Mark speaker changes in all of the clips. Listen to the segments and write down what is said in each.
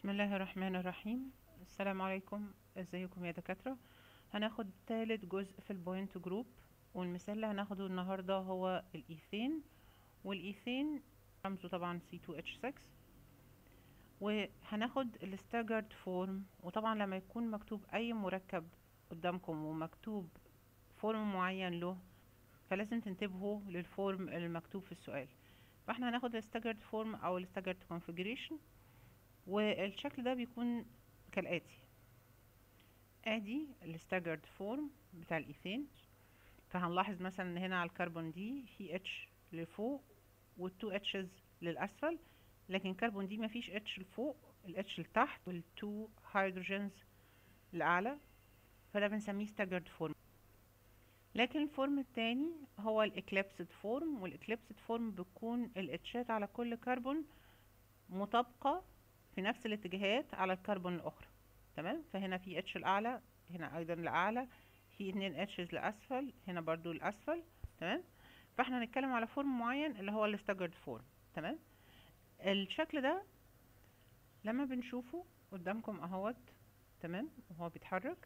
Speaker 1: بسم الله الرحمن الرحيم السلام عليكم ازيكم يا دكاترة هناخد تالت جزء في البوينت جروب والمثال اللي هناخده النهاردة هو الايثين والايثين رمزه طبعا C2H6 وهناخد الستاجرد فورم وطبعا لما يكون مكتوب اي مركب قدامكم ومكتوب فورم معين له فلازم تنتبهوا للفورم المكتوب في السؤال فاحنا هناخد الستاجرد فورم او الستاجرد configuration والشكل ده بيكون كالآتي ادي الستاجرد فورم بتاع الايثين فهنلاحظ مثلا ان هنا على الكربون دي في اتش لفوق والتو اتشز للاسفل لكن كربون دي مفيش اتش لفوق الاتش لتحت والتو هيدروجينز لاعلى فده بنسميه staggered فورم لكن الفورم التاني هو الاكليبسد فورم والاكليبسد فورم بتكون الاتشات على كل كربون مطابقة في نفس الاتجاهات على الكربون الاخرى تمام فهنا في اتش الاعلى هنا ايضا الاعلى في اتنين اتشز لاسفل هنا برضو الاسفل تمام فاحنا هنتكلم على فورم معين اللي هو الستاجرد فورم تمام الشكل ده لما بنشوفه قدامكم اهوت تمام وهو بيتحرك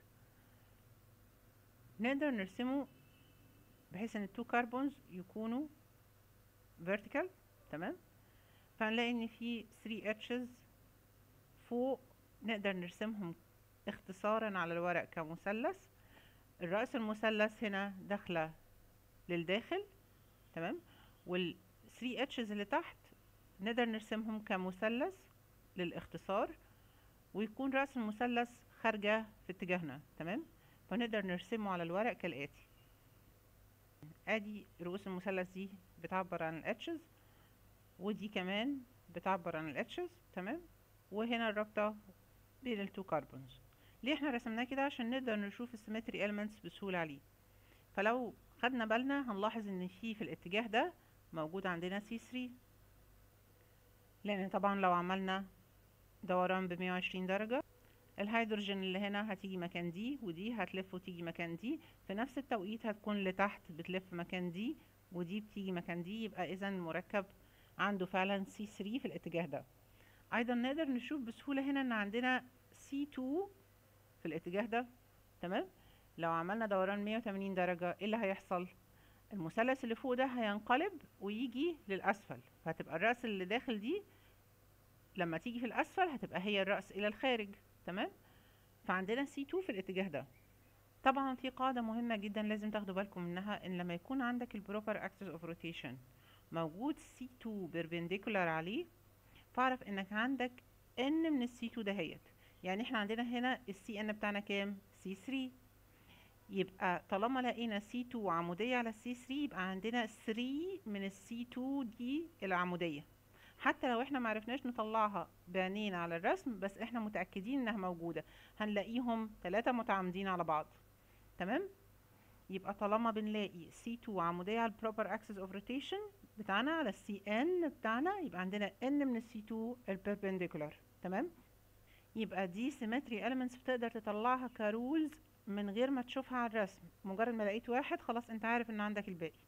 Speaker 1: نقدر نرسمه بحيث ان التو كربونز يكونوا vertical تمام فهنلاقي ان في 3 اتشز فوق نقدر نرسمهم اختصارا على الورق كمثلث الرأس المثلث هنا داخلة للداخل تمام وال 3 اتشز اللي تحت نقدر نرسمهم كمثلث للاختصار ويكون رأس المثلث خارجة في اتجاهنا تمام فنقدر نرسمه على الورق كالآتي ادي رؤوس المثلث دي بتعبر عن الاتشز ودي كمان بتعبر عن الاتشز تمام وهنا الرابطة بين التو كربونز ليه احنا رسمناه كده عشان نقدر نشوف السيمتري elements بسهولة عليه فلو خدنا بالنا هنلاحظ ان في في الاتجاه ده موجود عندنا C3 لان طبعا لو عملنا دوران بمية وعشرين درجة الهيدروجين اللي هنا هتيجي مكان دي ودي هتلف وتيجي مكان دي في نفس التوقيت هتكون لتحت بتلف مكان دي ودي بتيجي مكان دي يبقى اذا المركب عنده فعلا C3 في الاتجاه ده ايضا نقدر نشوف بسهولة هنا ان عندنا C2 في الاتجاه ده تمام لو عملنا دوران 180 درجة ايه اللي هيحصل المثلث اللي فوق ده هينقلب ويجي للاسفل فهتبقى الرأس اللي داخل دي لما تيجي في الاسفل هتبقى هي الرأس الى الخارج تمام فعندنا C2 في الاتجاه ده طبعا في قاعدة مهمة جدا لازم تاخدوا بالكم منها ان لما يكون عندك البروبر axis of rotation موجود C2 perpendicular عليه فاعرف انك عندك N من ال C2 دهيت يعني احنا عندنا هنا ال CN بتاعنا كام C3 يبقى طالما لقينا C2 عمودية على C3 يبقى عندنا 3 من ال C2 دي العمودية حتى لو احنا معرفناش نطلعها بعينين على الرسم بس احنا متأكدين انها موجودة هنلاقيهم ثلاثة متعامدين على بعض تمام يبقى طالما بنلاقي C2 عمودية على البروبر axis of rotation بتاعنا على CN بتاعنا يبقى عندنا N من ال C2 البربنديكولار تمام يبقى دي symmetry elements بتقدر تطلعها كرولز من غير ما تشوفها على الرسم مجرد ما لقيت واحد خلاص انت عارف ان عندك الباقي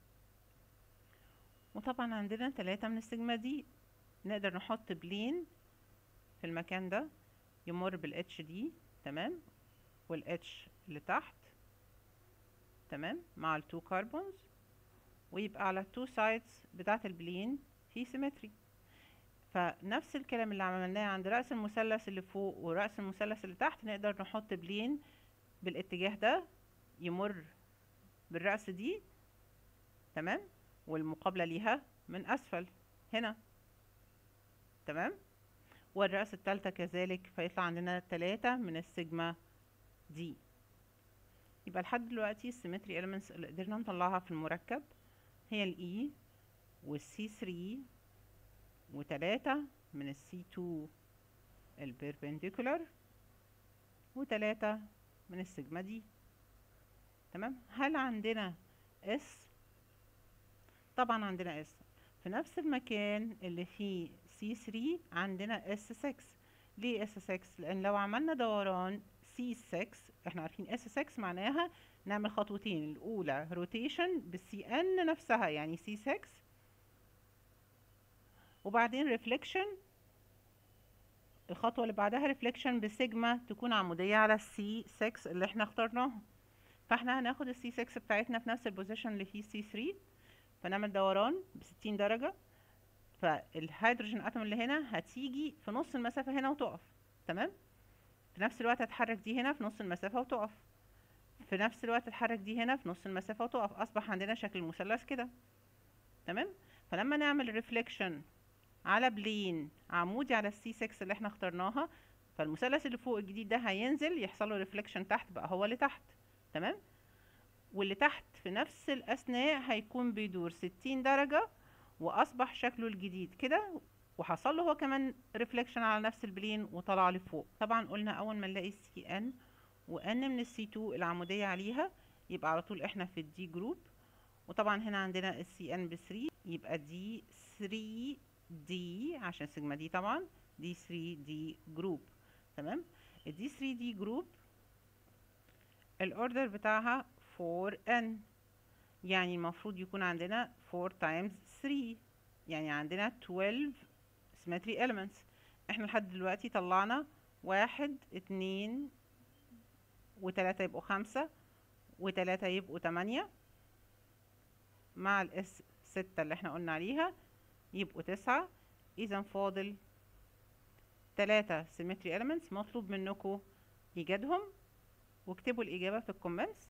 Speaker 1: وطبعا عندنا تلاتة من السيجما دي نقدر نحط بلين في المكان ده يمر بالاتش دي تمام والاتش اللي تحت تمام مع التو كربونز ويبقى على التو سايدز بتاعت البلين في سيمتري فنفس الكلام اللي عملناه عند رأس المثلث اللي فوق ورأس المثلث اللي تحت نقدر نحط بلين بالاتجاه ده يمر بالرأس دي تمام والمقابلة ليها من أسفل هنا تمام والرأس التالتة كذلك فيطلع عندنا تلاتة من السيجما دي يبقى لحد دلوقتي السيمتري elements اللي قدرنا نطلعها في المركب هي ال E وال C3 وتلاتة من ال C2 البيربنديكولار وتلاتة من السيجما دي تمام هل عندنا S طبعا عندنا S في نفس المكان اللي فيه C3 عندنا S6 ليه S6 لان لو عملنا دوران C6 احنا عارفين S6 معناها نعمل خطوتين الاولى روتيشن بالسي ان نفسها يعني C6 وبعدين ريفليكشن الخطوة اللي بعدها ريفليكشن بسيجما تكون عمودية على السي 6 اللي احنا اخترناها فاحنا هناخد السي 6 بتاعتنا في نفس البوزيشن اللي فيه سي 3 فنعمل دوران بستين درجة فالهيدروجين اتوم اللي هنا هتيجي في نص المسافة هنا وتقف تمام في نفس الوقت هتحرك دي هنا في نص المسافة وتقف في نفس الوقت تتحرك دي هنا في نص المسافة وتقف أصبح عندنا شكل مثلث كده تمام فلما نعمل ريفليكشن على بلين عمودي على السي 6 اللي احنا اخترناها فالمثلث اللي فوق الجديد ده هينزل يحصل له ريفليكشن تحت بقى هو اللي تحت تمام واللي تحت في نفس الأثناء هيكون بيدور 60 درجة وأصبح شكله الجديد كده وحصل له هو كمان ريفليكشن على نفس البلين وطلع لفوق طبعا قلنا أول ما نلاقي السي ان وان من السي 2 العمودية عليها يبقى على طول احنا في الدي جروب وطبعا هنا عندنا السي ان ب 3 يبقى دي 3 دي عشان سيجما دي طبعا دي 3 دي جروب تمام الدي 3 دي جروب الاوردر بتاعها 4 ان يعني المفروض يكون عندنا 4 times 3 يعني عندنا 12 symmetry elements احنا لحد دلوقتي طلعنا واحد اتنين وتلاتة يبقوا خمسة وتلاتة يبقوا تمانية مع الاس ستة اللي احنا قلنا عليها يبقوا تسعة اذا فاضل تلاتة symmetry elements مطلوب منكم ايجادهم واكتبوا الاجابة في الكومنتس